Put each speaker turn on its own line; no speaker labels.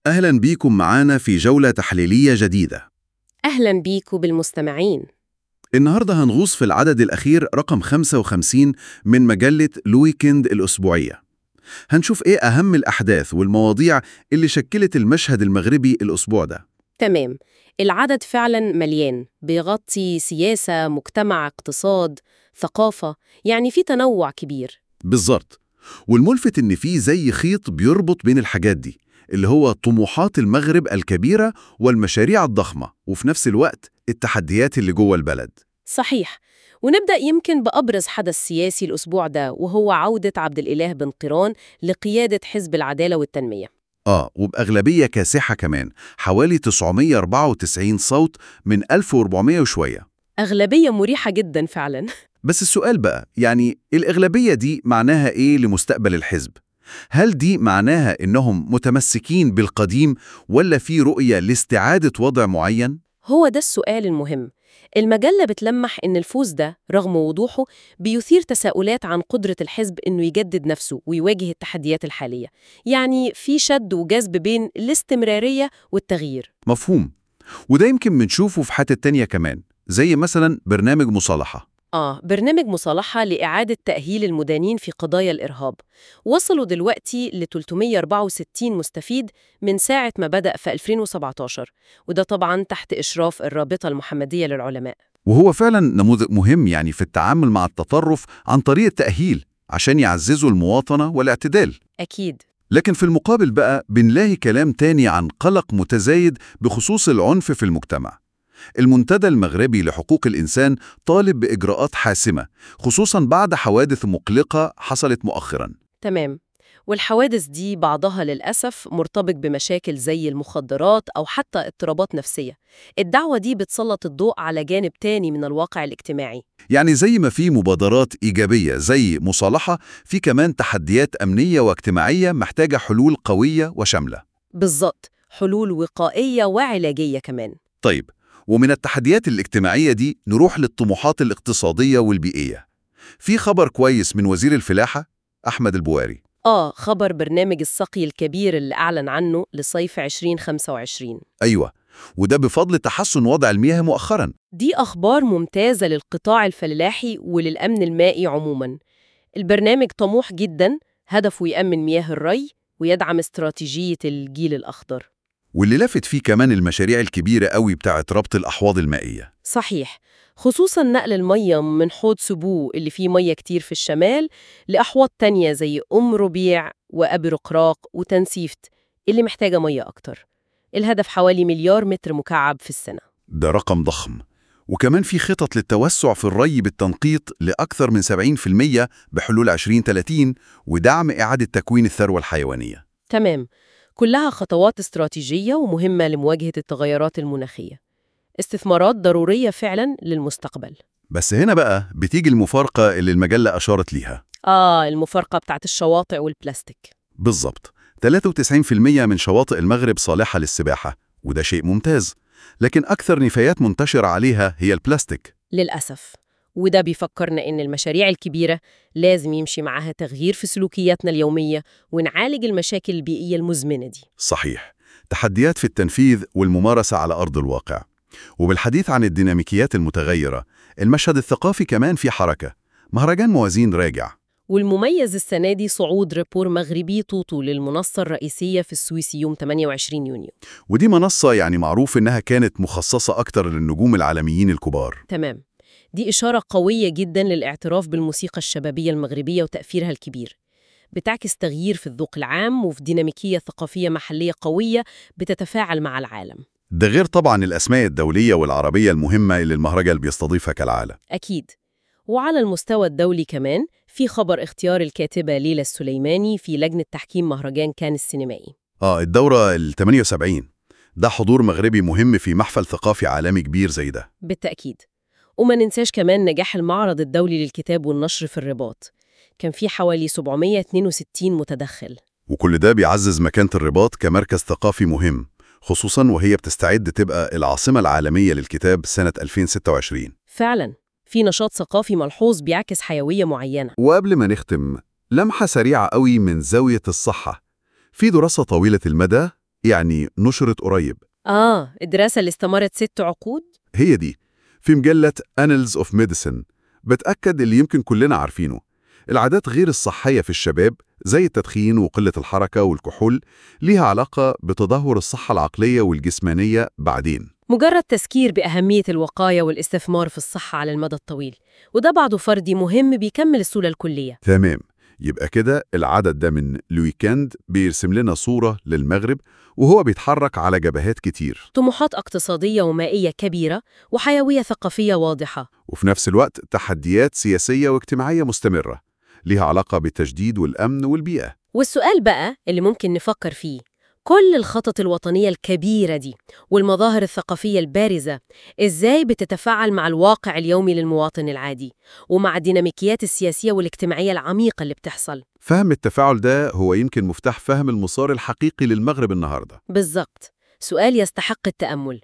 أهلا بيكم معانا في جولة تحليلية جديدة
أهلا بيكم بالمستمعين
النهاردة هنغوص في العدد الأخير رقم 55 من مجلة الويكند الأسبوعية هنشوف إيه أهم الأحداث والمواضيع اللي شكلت المشهد المغربي الأسبوع ده
تمام العدد فعلا مليان بيغطي سياسة مجتمع اقتصاد ثقافة يعني في تنوع كبير
بالظبط والملفت إن في زي خيط بيربط بين الحاجات دي اللي هو طموحات المغرب الكبيرة والمشاريع الضخمة وفي نفس الوقت التحديات اللي جوه البلد
صحيح ونبدأ يمكن بأبرز حدث سياسي الأسبوع ده وهو عودة عبد الإله بن قيران لقيادة حزب العدالة والتنمية
آه وبأغلبية كاسحة كمان حوالي 994 صوت من 1400 وشوية
أغلبية مريحة جدا فعلا
بس السؤال بقى يعني الإغلبية دي معناها إيه لمستقبل الحزب؟ هل دي معناها إنهم متمسكين بالقديم ولا في رؤية لاستعادة وضع معين؟
هو ده السؤال المهم المجلة بتلمح إن الفوز ده رغم وضوحه بيثير تساؤلات عن قدرة الحزب إنه يجدد نفسه ويواجه التحديات الحالية يعني في شد وجذب بين الاستمرارية والتغيير
مفهوم وده يمكن بنشوفه في حتة تانية كمان زي مثلا برنامج مصالحة
آه برنامج مصالحة لإعادة تأهيل المدانين في قضايا الإرهاب وصلوا دلوقتي ل 364 مستفيد من ساعة ما بدأ في 2017 وده طبعا تحت إشراف الرابطة المحمدية للعلماء
وهو فعلا نموذج مهم يعني في التعامل مع التطرف عن طريق التأهيل عشان يعززوا المواطنة والاعتدال
أكيد
لكن في المقابل بقى بنلاقي كلام تاني عن قلق متزايد بخصوص العنف في المجتمع المنتدى المغربي لحقوق الإنسان طالب بإجراءات حاسمة خصوصا بعد حوادث مقلقة حصلت مؤخرا
تمام والحوادث دي بعضها للأسف مرتبط بمشاكل زي المخدرات أو حتى اضطرابات نفسية الدعوة دي بتسلط الضوء على جانب تاني من الواقع الاجتماعي
يعني زي ما في مبادرات إيجابية زي مصالحة في كمان تحديات أمنية واجتماعية محتاجة حلول قوية وشاملة
بالظبط حلول وقائية وعلاجية كمان
طيب ومن التحديات الاجتماعية دي نروح للطموحات الاقتصادية والبيئية في خبر كويس من وزير الفلاحة أحمد البواري
آه خبر برنامج السقي الكبير اللي أعلن عنه لصيف 2025
أيوة وده بفضل تحسن وضع المياه مؤخرا
دي أخبار ممتازة للقطاع الفلاحي وللأمن المائي عموماً البرنامج طموح جداً هدفه يأمن مياه الري ويدعم استراتيجية الجيل الأخضر
واللي لافت فيه كمان المشاريع الكبيرة قوي بتاعة ربط الأحواض المائية
صحيح خصوصاً نقل المية من حوض سبو اللي فيه مية كتير في الشمال لأحواض تانية زي أم ربيع وأبي رقراق وتنسيفت اللي محتاجة مية أكتر الهدف حوالي مليار متر مكعب في السنة
ده رقم ضخم وكمان في خطط للتوسع في الري بالتنقيط لأكثر من 70% بحلول 2030 ودعم إعادة تكوين الثروة الحيوانية
تمام كلها خطوات استراتيجية ومهمة لمواجهة التغيرات المناخية استثمارات ضرورية فعلا للمستقبل
بس هنا بقى بتيجي المفارقة اللي المجلة أشارت ليها
آه المفارقة بتاعت الشواطئ والبلاستيك
بالظبط 93% من شواطئ المغرب صالحة للسباحة وده شيء ممتاز لكن أكثر نفايات منتشرة عليها هي البلاستيك
للأسف وده بيفكرنا إن المشاريع الكبيرة لازم يمشي معاها تغيير في سلوكياتنا اليومية ونعالج المشاكل البيئية المزمنة دي
صحيح تحديات في التنفيذ والممارسة على أرض الواقع وبالحديث عن الديناميكيات المتغيرة المشهد الثقافي كمان في حركة مهرجان موازين راجع
والمميز السنة دي صعود ريبور مغربي توتو للمنصة الرئيسية في السويس يوم 28 يونيو
ودي منصة يعني معروف إنها كانت مخصصة أكتر للنجوم العالميين الكبار
تمام دي إشارة قوية جدا للاعتراف بالموسيقى الشبابية المغربية وتأثيرها الكبير بتعكس تغيير في الذوق العام وفي ديناميكية ثقافية محلية قوية بتتفاعل مع العالم
ده غير طبعا الأسماء الدولية والعربية المهمة اللي المهرجان بيستضيفها كالعادة
أكيد وعلى المستوى الدولي كمان في خبر اختيار الكاتبة ليلى السليماني في لجنة تحكيم مهرجان كان السينمائي
آه الدورة ال 78 ده حضور مغربي مهم في محفل ثقافي عالمي كبير زي ده
بالتأكيد وما ننساش كمان نجاح المعرض الدولي للكتاب والنشر في الرباط كان في حوالي 762 متدخل
وكل ده بيعزز مكانة الرباط كمركز ثقافي مهم خصوصا وهي بتستعد تبقى العاصمة العالمية للكتاب سنة 2026
فعلا في نشاط ثقافي ملحوظ بيعكس حيوية معينة
وقبل ما نختم لمحة سريعة قوي من زاوية الصحة في دراسة طويلة المدى يعني نشرت قريب
آه الدراسة اللي استمرت ست عقود؟
هي دي في مجلة Annals of Medicine بتأكد اللي يمكن كلنا عارفينه العادات غير الصحية في الشباب زي التدخين وقلة الحركة والكحول ليها علاقة بتدهور الصحة العقلية والجسمانية بعدين
مجرد تذكير بأهمية الوقاية والاستثمار في الصحة على المدى الطويل وده بعده فردي مهم بيكمل الصورة الكلية
تمام يبقى كده العدد ده من الويكند بيرسم لنا صورة للمغرب وهو بيتحرك على جبهات كتير
طموحات اقتصادية ومائية كبيرة وحيوية ثقافية واضحة
وفي نفس الوقت تحديات سياسية واجتماعية مستمرة ليها علاقة بالتجديد والأمن والبيئة
والسؤال بقى اللي ممكن نفكر فيه كل الخطط الوطنية الكبيرة دي والمظاهر الثقافية البارزة إزاي بتتفاعل مع الواقع اليومي للمواطن العادي ومع الديناميكيات السياسية والاجتماعية العميقة اللي بتحصل
فهم التفاعل ده هو يمكن مفتاح فهم المسار الحقيقي للمغرب النهاردة
بالظبط سؤال يستحق التأمل